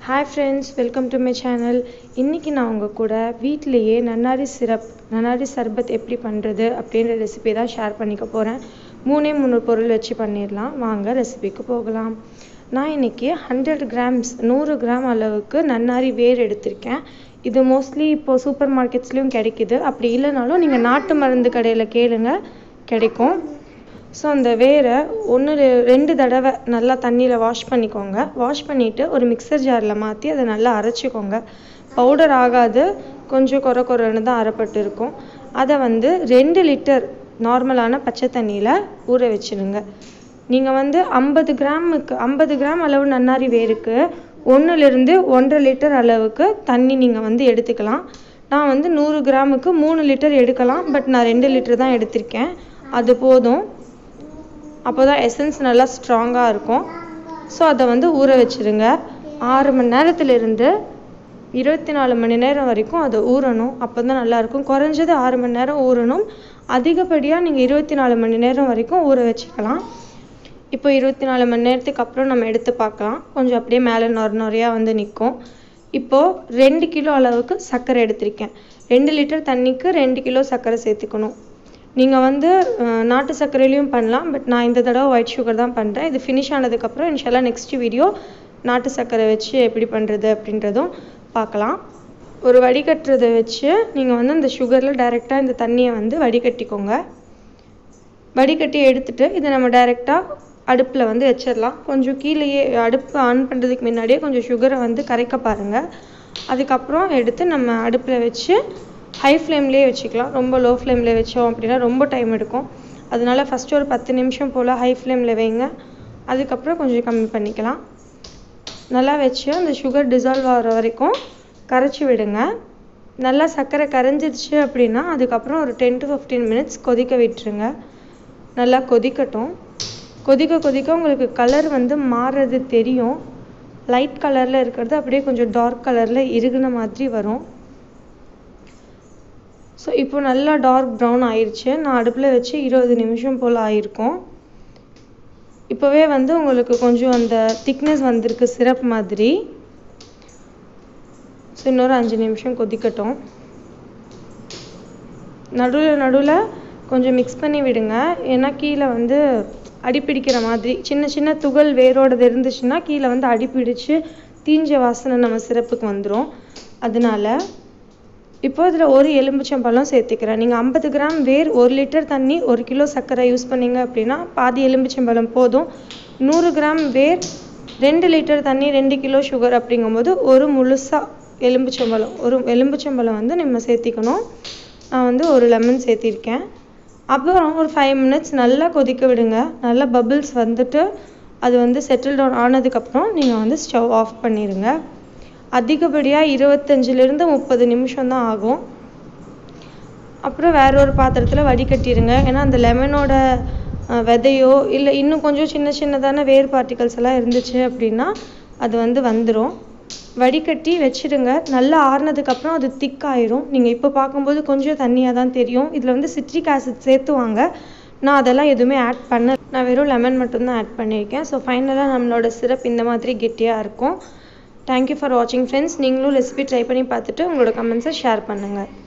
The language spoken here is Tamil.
hi friends welcome to my channel இன்றைக்கி நான் உங்கள் கூட வீட்டிலையே நன்னாரி சிரப் நன்னாரி சர்பத் எப்படி பண்ணுறது அப்படின்ற ரெசிபி தான் ஷேர் பண்ணிக்க போகிறேன் மூணே மூணு பொருள் வச்சு பண்ணிடலாம் வாங்க ரெசிபிக்கு போகலாம் நான் இன்றைக்கி ஹண்ட்ரட் கிராம்ஸ் நூறு கிராம் அளவுக்கு நன்னாரி வேர் எடுத்திருக்கேன் இது மோஸ்ட்லி இப்போது சூப்பர் மார்க்கெட்ஸ்லேயும் கிடைக்குது அப்படி இல்லைனாலும் நீங்கள் நாட்டு மருந்து கடையில் கேளுங்க கிடைக்கும் ஸோ அந்த வேரை ஒன்று ரெண்டு தடவை நல்லா தண்ணியில் வாஷ் பண்ணிக்கோங்க வாஷ் பண்ணிவிட்டு ஒரு மிக்சர் ஜாரில் மாற்றி அதை நல்லா அரைச்சிக்கோங்க பவுடர் ஆகாது கொஞ்சம் கொர கொரன்னு தான் அரைப்பட்டு இருக்கும் அதை வந்து ரெண்டு லிட்டர் நார்மலான பச்சை தண்ணியில் ஊற வச்சிடுங்க நீங்கள் வந்து ஐம்பது கிராமுக்கு ஐம்பது கிராம் அளவு நன்னாரி வேருக்கு ஒன்றுலேருந்து ஒன்றரை லிட்டர் அளவுக்கு தண்ணி நீங்கள் வந்து எடுத்துக்கலாம் நான் வந்து நூறு கிராமுக்கு மூணு லிட்டர் எடுக்கலாம் பட் நான் ரெண்டு லிட்டர் தான் எடுத்திருக்கேன் அது போதும் அப்போ தான் எசன்ஸ் நல்லா ஸ்ட்ராங்காக இருக்கும் ஸோ அதை வந்து ஊற வச்சுருங்க ஆறு மணி நேரத்துலேருந்து இருபத்தி நாலு மணி நேரம் வரைக்கும் அதை ஊறணும் அப்போ தான் நல்லாயிருக்கும் குறைஞ்சது ஆறு மணி நேரம் ஊறணும் அதிகப்படியாக நீங்கள் இருபத்தி நாலு மணி நேரம் வரைக்கும் ஊற வச்சுக்கலாம் இப்போ இருபத்தி நாலு மணி நேரத்துக்கு அப்புறம் நம்ம எடுத்து பார்க்கலாம் கொஞ்சம் அப்படியே மேலே நொர நொறையாக வந்து நிற்கும் இப்போது ரெண்டு கிலோ அளவுக்கு சர்க்கரை எடுத்திருக்கேன் ரெண்டு லிட்டர் தண்ணிக்கு ரெண்டு கிலோ சர்க்கரை சேர்த்துக்கணும் நீங்கள் வந்து நாட்டு சர்க்கரையிலையும் பண்ணலாம் பட் நான் இந்த தடவை ஒயிட் சுகர் தான் பண்ணுறேன் இது ஃபினிஷ் ஆனதுக்கப்புறம் இன்ஷால்லா நெக்ஸ்ட் வீடியோ நாட்டு சர்க்கரை வச்சு எப்படி பண்ணுறது அப்படின்றதும் பார்க்கலாம் ஒரு வடிகட்டுறதை வச்சு நீங்கள் வந்து அந்த சுகரில் டைரெக்டாக இந்த தண்ணியை வந்து வடிகட்டிக்கோங்க வடிகட்டி எடுத்துட்டு இதை நம்ம டைரெக்டாக அடுப்பில் வந்து வச்சிடலாம் கொஞ்சம் கீழேயே அடுப்பு ஆன் பண்ணுறதுக்கு முன்னாடியே கொஞ்சம் சுகரை வந்து கரைக்க பாருங்கள் அதுக்கப்புறம் எடுத்து நம்ம அடுப்பில் வச்சு ஹை ஃப்ளேம்லேயே வச்சுக்கலாம் ரொம்ப லோ ஃப்ளேமில் வச்சோம் அப்படின்னா ரொம்ப டைம் எடுக்கும் அதனால ஃபஸ்ட்டு ஒரு பத்து நிமிஷம் போல் ஹை ஃப்ளேமில் வைங்க அதுக்கப்புறம் கொஞ்சம் கம்மி பண்ணிக்கலாம் நல்லா வச்சு அந்த சுகர் டிசால்வ் ஆகிற வரைக்கும் கரைச்சி விடுங்க நல்லா சர்க்கரை கரைஞ்சிருச்சு அப்படின்னா அதுக்கப்புறம் ஒரு டென் டு ஃபிஃப்டீன் மினிட்ஸ் கொதிக்க விட்டுருங்க நல்லா கொதிக்கட்டும் கொதிக்க கொதிக்க உங்களுக்கு கலர் வந்து மாறுறது தெரியும் லைட் கலரில் இருக்கிறது அப்படியே கொஞ்சம் டார்க் கலரில் இறுகுன மாதிரி வரும் ஸோ இப்போ நல்லா டார்க் ப்ரௌன் ஆயிடுச்சு நான் அடுப்பில் வச்சு இருபது நிமிஷம் போல் ஆயிருக்கும் இப்போவே வந்து உங்களுக்கு கொஞ்சம் அந்த திக்னஸ் வந்திருக்கு சிரப் மாதிரி ஸோ இன்னொரு அஞ்சு நிமிஷம் கொதிக்கட்டும் நடுவில் நடுவில் கொஞ்சம் மிக்ஸ் பண்ணி விடுங்க ஏன்னா கீழே வந்து அடிப்பிடிக்கிற மாதிரி சின்ன சின்ன துகள் வேரோடது இருந்துச்சுன்னா கீழே வந்து அடிப்பிடிச்சு தீஞ்ச வாசனை நம்ம சிறப்புக்கு வந்துடும் அதனால இப்போ இதில் ஒரு எலும்பிச்சம்பழம் சேர்த்துக்கிறேன் நீங்கள் ஐம்பது கிராம் வேர் ஒரு லிட்டர் தண்ணி ஒரு கிலோ சர்க்கரை யூஸ் பண்ணீங்க அப்படின்னா பாதி எலும்பிச்சம்பழம் போதும் நூறு கிராம் வேர் ரெண்டு லிட்டர் தண்ணி ரெண்டு கிலோ சுகர் அப்படிங்கும்போது ஒரு முழுசாக எலும்பிச்சம்பழம் ஒரு எலும்பிச்சம்பழம் வந்து நம்ம சேர்த்திக்கணும் நான் வந்து ஒரு லெமன் சேர்த்திருக்கேன் அப்புறம் ஒரு ஃபைவ் மினிட்ஸ் நல்லா கொதிக்க விடுங்க நல்லா பபிள்ஸ் வந்துட்டு அது வந்து செட்டில் டவுன் ஆனதுக்கப்புறம் நீங்கள் வந்து ஸ்டவ் ஆஃப் பண்ணிடுங்க அதிகப்படியாக இருபத்தஞ்சிலிருந்து முப்பது நிமிஷம் தான் ஆகும் அப்புறம் வேற ஒரு பாத்திரத்தில் வடிகட்டிடுங்க ஏன்னா அந்த லெமனோட விதையோ இல்லை இன்னும் கொஞ்சம் சின்ன சின்னதான வேர் பார்ட்டிகல்ஸ் எல்லாம் இருந்துச்சு அப்படின்னா அது வந்து வந்துடும் வடிகட்டி வச்சிடுங்க நல்லா ஆறுனதுக்கப்புறம் அது திக்காயிரும் நீங்கள் இப்போ பார்க்கும்போது கொஞ்சம் தண்ணியாக தான் தெரியும் இதில் வந்து சிட்ரிக் ஆசிட் சேர்த்துவாங்க நான் அதெல்லாம் எதுவுமே ஆட் பண்ண நான் வெறும் லெமன் மட்டும்தான் ஆட் பண்ணியிருக்கேன் ஸோ ஃபைனலாக நம்மளோட சிரப் இந்த மாதிரி கெட்டியாக இருக்கும் தேங்க்யூ ஃபார் வாட்சிங் ஃப்ரெண்ட்ஸ் நீங்களும் ரெசிபி ட்ரை பண்ணி பார்த்துட்டு உங்களோட கமெண்ட்ஸை ஷேர் பண்ணுங்கள்